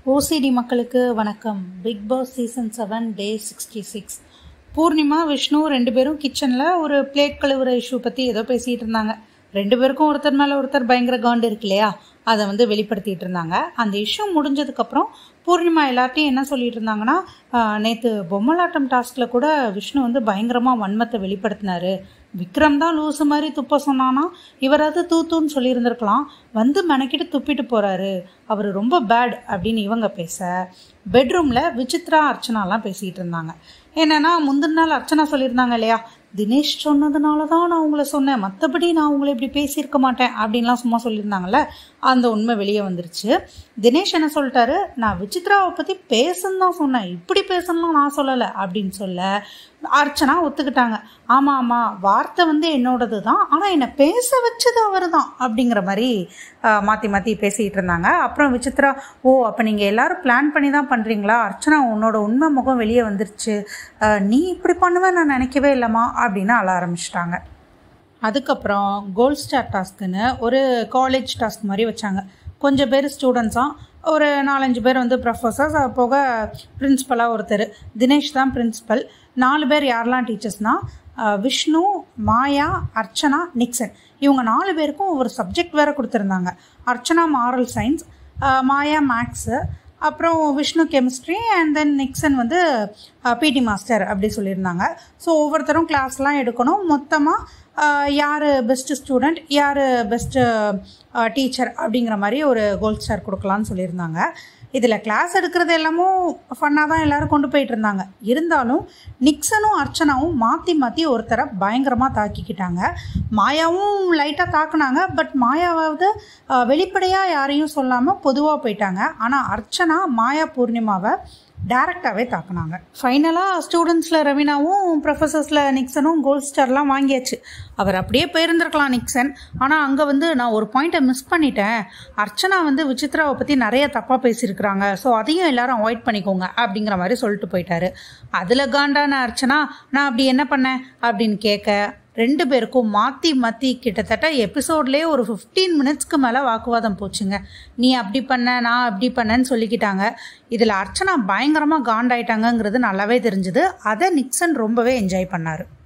OCD மக்களுக்கு வணக்கம் Bigg Boss season seven day sixty six Poornima Vishnu ரெண்டு பேரும் கிச்சனில் ஒரு பிளேட் கழுவுற இஷ்யூ பற்றி ஏதோ பேசிகிட்டு இருந்தாங்க ரெண்டு பேருக்கும் ஒருத்தர் மேலே ஒருத்தர் பயங்கர காண்டு இருக்கு இல்லையா அதை வந்து வெளிப்படுத்திட்டு இருந்தாங்க அந்த இஷ்யூ முடிஞ்சதுக்கப்புறம் பூர்ணிமா எல்லார்ட்டையும் என்ன சொல்லிட்டு இருந்தாங்கன்னா நேற்று பொம்மலாட்டம் டாஸ்கில் கூட விஷ்ணு வந்து பயங்கரமாக வன்மத்தை வெளிப்படுத்தினாரு விக்ரம் தான் லூசு மாதிரி துப்ப சொன்னானா இவராவது தூத்துன்னு சொல்லியிருந்திருக்கலாம் வந்து மெனக்கிட்டு துப்பிட்டு போகிறாரு அவர் ரொம்ப பேட் அப்படின்னு இவங்க பேச பெட்ரூமில் விசித்ரா அர்ச்சனாலாம் பேசிகிட்டு இருந்தாங்க என்னென்னா முந்தின நாள் அர்ச்சனா சொல்லியிருந்தாங்க இல்லையா தினேஷ் சொன்னதுனால தான் நான் உங்களை சொன்னேன் மற்றபடி நான் உங்களை இப்படி பேசியிருக்க மாட்டேன் அப்படின்லாம் சும்மா சொல்லியிருந்தாங்கல்ல அந்த உண்மை வெளியே வந்துருச்சு தினேஷ் என்ன சொல்லிட்டாரு நான் விசித்ராவை பற்றி பேசுன்னு தான் சொன்னேன் இப்படி பேசணும்லாம் நான் சொல்லலை அப்படின்னு சொல்ல அர்ச்சனா ஒத்துக்கிட்டாங்க ஆமாம் ஆமாம் வார்த்தை வந்து என்னோடது தான் ஆனால் என்னை பேச வச்சது அவர் தான் அப்படிங்கிற மாதிரி மாற்றி மாற்றி பேசிகிட்டு இருந்தாங்க அப்புறம் விசித்ரா ஓ அப்போ நீங்கள் எல்லாரும் பிளான் பண்ணி தான் பண்ணுறீங்களா அர்ச்சனா உன்னோட உண்மை முகம் வெளியே வந்துருச்சு நீ இப்படி பண்ணுவேன் நான் நினைக்கவே இல்லைம்மா அப்படின்னு அழ ஆரம்பிச்சிட்டாங்க அதுக்கப்புறம் கோல்ட் ஸ்டார் டாஸ்க்குன்னு ஒரு காலேஜ் டாஸ்க் மாதிரி வச்சாங்க கொஞ்சம் பேர் ஸ்டூடெண்ட்ஸாக ஒரு நாலஞ்சு பேர் வந்து ப்ரொஃபஸர்ஸ் அது போக பிரின்ஸிபலாக ஒருத்தர் தினேஷ் தான் பிரின்ஸிபல் நாலு பேர் யாரெல்லாம் டீச்சர்ஸ்னால் விஷ்ணு மாயா அர்ச்சனா நிக்சன் இவங்க நாலு பேருக்கும் ஒரு சப்ஜெக்ட் வேறு கொடுத்துருந்தாங்க Archana moral science Maya maths அப்புறம் Vishnu chemistry and then Nixon வந்து பிடி மாஸ்டர் அப்படி சொல்லியிருந்தாங்க ஸோ ஒவ்வொருத்தரும் கிளாஸ்லாம் எடுக்கணும் மொத்தமாக யார் பெஸ்ட்டு ஸ்டூடெண்ட் யார் பெஸ்ட்டு டீச்சர் அப்படிங்கிற மாதிரி ஒரு கோல்ட் ஸ்டார் கொடுக்கலான்னு சொல்லியிருந்தாங்க இதில் கிளாஸ் எடுக்கிறது எல்லாமும் ஃபன்னாக தான் எல்லோரும் கொண்டு போயிட்டு இருந்தாங்க இருந்தாலும் நிக்சனும் அர்ச்சனாவும் மாற்றி மாற்றி ஒருத்தரை பயங்கரமாக தாக்கிக்கிட்டாங்க மாயாவும் லைட்டாக தாக்குனாங்க பட் மாயாவது வெளிப்படையாக யாரையும் சொல்லாமல் பொதுவாக போயிட்டாங்க ஆனால் அர்ச்சனா மாயா பூர்ணிமாவை டேரெக்டாகவே தாக்குனாங்க ஃபைனலாக ஸ்டூடெண்ட்ஸில் ரவீனாவும் ப்ரொஃபஸர்ஸில் நிக்சனும் கோல்ட் ஸ்டார்லாம் வாங்கியாச்சு அவர் அப்படியே போயிருந்திருக்கலாம் நிக்சன் ஆனால் அங்கே வந்து நான் ஒரு பாயிண்ட்டை மிஸ் பண்ணிட்டேன் அர்ச்சனா வந்து விசித்ராவை பற்றி நிறைய தப்பாக பேசியிருக்கிறாங்க ஸோ அதையும் எல்லாரும் அவாய்ட் பண்ணிக்கோங்க அப்படிங்கிற மாதிரி சொல்லிட்டு போயிட்டாரு அதில் காண்டான அர்ச்சனா நான் அப்படி என்ன பண்ணேன் அப்படின்னு கேட்க ரெண்டு பேருக்கும் மாற்றி மாற்றி கிட்டத்தட்ட எபிசோட்லேயே ஒரு ஃபிஃப்டீன் மினிட்ஸ்க்கு மேலே வாக்குவாதம் போச்சுங்க நீ அப்படி பண்ண நான் அப்படி பண்ணேன்னு சொல்லிக்கிட்டாங்க இதில் அர்ச்சனா பயங்கரமாக காண்டாயிட்டாங்கங்கிறது நல்லாவே தெரிஞ்சுது அதை நிக்சன் ரொம்பவே என்ஜாய் பண்ணார்